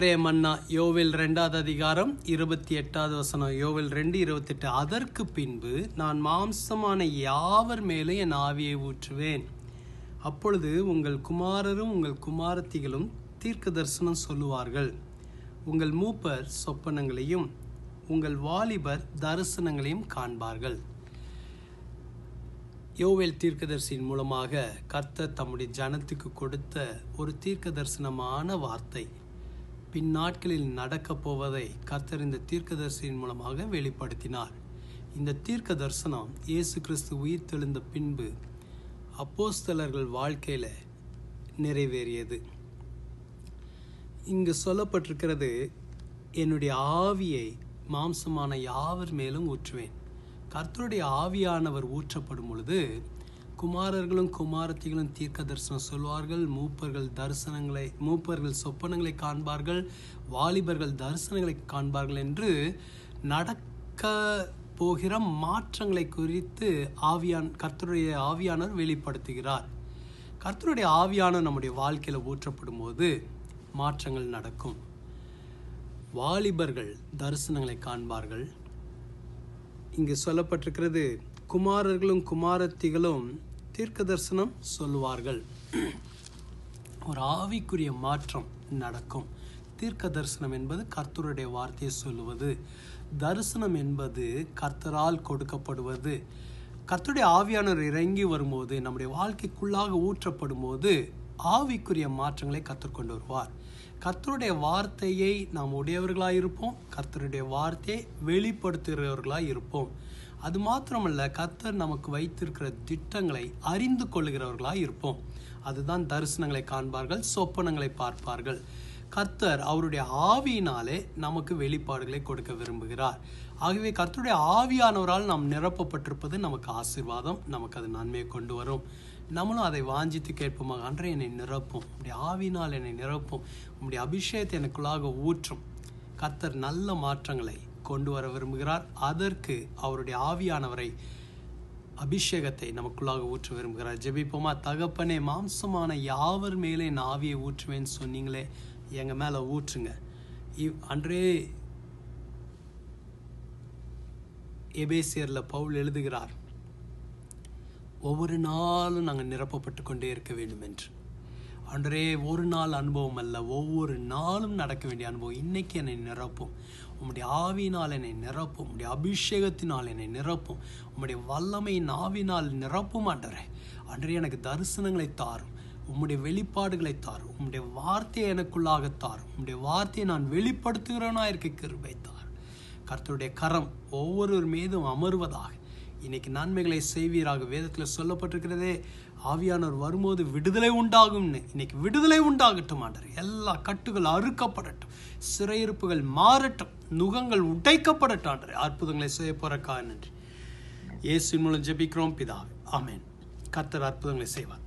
இன்றைய மன்னா யோவில் ரெண்டாவது அதிகாரம் இருபத்தி எட்டாவது வசனம் யோவில் ரெண்டு இருபத்தெட்டு அதற்கு பின்பு நான் மாம்சமான யாவர் மேலே என் ஆவியை ஊற்றுவேன் அப்பொழுது உங்கள் குமாரரும் உங்கள் குமாரத்திகளும் தீர்க்க தரிசனம் சொல்லுவார்கள் உங்கள் மூப்பர் சொப்பனங்களையும் உங்கள் வாலிபர் தரிசனங்களையும் காண்பார்கள் யோவேல் தீர்க்கதரிசியின் மூலமாக கர்த்தர் தம்முடைய ஜனத்துக்கு கொடுத்த ஒரு தீர்க்க தரிசனமான வார்த்தை பின் நாட்களில் நடக்கப் போவதை கர்த்தர் இந்த தீர்க்கதரிசியின் மூலமாக வெளிப்படுத்தினார் இந்த தீர்க்க தரிசனம் இயேசு கிறிஸ்து உயிர் தெழுந்த பின்பு அப்போஸ்தலர்கள் வாழ்க்கையில் நிறைவேறியது இங்கு சொல்லப்பட்டிருக்கிறது என்னுடைய ஆவியை மாம்சமான யாவர் மேலும் ஊற்றுவேன் கர்த்தருடைய ஆவியானவர் ஊற்றப்படும் பொழுது குமாரர்களும் குமாரத்திகளும் தீர்க்க தரிசனம் சொல்வார்கள் மூப்பர்கள் தரிசனங்களை மூப்பர்கள் சொப்பனங்களை காண்பார்கள் வாலிபர்கள் தரிசனங்களை காண்பார்கள் என்று நடக்க போகிற மாற்றங்களை குறித்து ஆவியான் கர்த்தருடைய ஆவியானவர் வெளிப்படுத்துகிறார் கர்த்தருடைய ஆவியானவர் நம்முடைய வாழ்க்கையில் ஊற்றப்படும் போது மாற்றங்கள் நடக்கும் வாலிபர்கள் தரிசனங்களை காண்பார்கள் இங்கு சொல்லப்பட்டிருக்கிறது குமாரர்களும் குமாரத்திகளும் தீர்க்க தரிசனம் சொல்லுவார்கள் ஒரு ஆவிக்குரிய மாற்றம் நடக்கும் தீர்க்க தரிசனம் என்பது கர்த்தருடைய வார்த்தையை சொல்லுவது தரிசனம் என்பது கர்த்தரால் கொடுக்கப்படுவது கர்த்தருடைய ஆவியானவர் இறங்கி வரும்போது நம்முடைய வாழ்க்கைக்குள்ளாக ஊற்றப்படும் போது ஆவிக்குரிய மாற்றங்களை கற்றுக்கொண்டு வருவார் கர்த்தருடைய வார்த்தையை நாம் உடையவர்களாக இருப்போம் கர்த்தருடைய வார்த்தையை வெளிப்படுத்துகிறவர்களாக இருப்போம் அது மாத்திரமல்ல கர்த்தர் நமக்கு வைத்திருக்கிற திட்டங்களை அறிந்து கொள்ளுகிறவர்களாக இருப்போம் அதுதான் தரிசனங்களை காண்பார்கள் சொப்பனங்களை பார்ப்பார்கள் கர்த்தர் அவருடைய ஆவியினாலே நமக்கு வெளிப்பாடுகளை கொடுக்க விரும்புகிறார் ஆகவே கர்த்தருடைய ஆவியானவரால் நாம் நிரப்பப்பட்டிருப்பது நமக்கு ஆசீர்வாதம் நமக்கு அது நன்மையை கொண்டு வரும் நம்மளும் அதை வாஞ்சித்து கேட்போமாக அன்றை என்னை நிரப்பும் உடைய ஆவினால் என்னை நிரப்பும் உம்முடைய அபிஷேகத்தை எனக்குள்ளாக ஊற்றும் கர்த்தர் நல்ல மாற்றங்களை கொண்டு வர விரும்புகிறார் அதற்கு அவருடைய ஆவியானவரை அபிஷேகத்தை நமக்குள்ளாக ஊற்ற விரும்புகிறார் ஜெபிப்போமா தகப்பனே மாம்சமான யாவர் மேலே நான் ஆவியை ஊற்றுவேன்னு சொன்னீங்களே எங்கள் மேலே ஊற்றுங்க இவ் அன்றே எபேசியரில் பவுல் எழுதுகிறார் ஒவ்வொரு நாளும் நாங்கள் நிரப்பப்பட்டு கொண்டே இருக்க வேண்டும் என்று அன்றே ஒரு நாள் அனுபவம் அல்ல ஒவ்வொரு நாளும் நடக்க வேண்டிய அனுபவம் இன்னைக்கு என்னை நிரப்பும் உம்முடைய ஆவியினால் என்னை நிரப்பும் உம்முடைய அபிஷேகத்தினால் என்னை நிரப்பும் உம்முடைய வல்லமையின் ஆவினால் நிரப்பும் ஆண்டரே அன்றே எனக்கு தரிசனங்களை தாரும் உம்முடைய வெளிப்பாடுகளை தாரும் உம்முடைய வார்த்தையை எனக்குள்ளாக தாரும் உம்முடைய வார்த்தையை நான் வெளிப்படுத்துகிறவனா இருக்க கிருபை தார் கர்த்தருடைய கரம் ஒவ்வொருவர் மீதும் அமர்வதாக இன்னைக்கு நன்மைகளை செய்வீராக வேதத்தில் சொல்லப்பட்டிருக்கிறதே ஆவியானவர் வரும்போது விடுதலை உண்டாகும்னு இன்னைக்கு விடுதலை உண்டாகட்டும் ஆண்டர் எல்லா கட்டுகள் அறுக்கப்படட்டும் சிறையிருப்புகள் மாறட்டும் நுகங்கள் உடைக்கப்படட்டும் ஆண்டர் அற்புதங்களை செய்ய போறக்கா நன்றி இயேசு மூலம் ஜெபிக்கிறோம் பிதாவே ஆமேன் கர்த்தர் அற்புதங்களை செய்வார்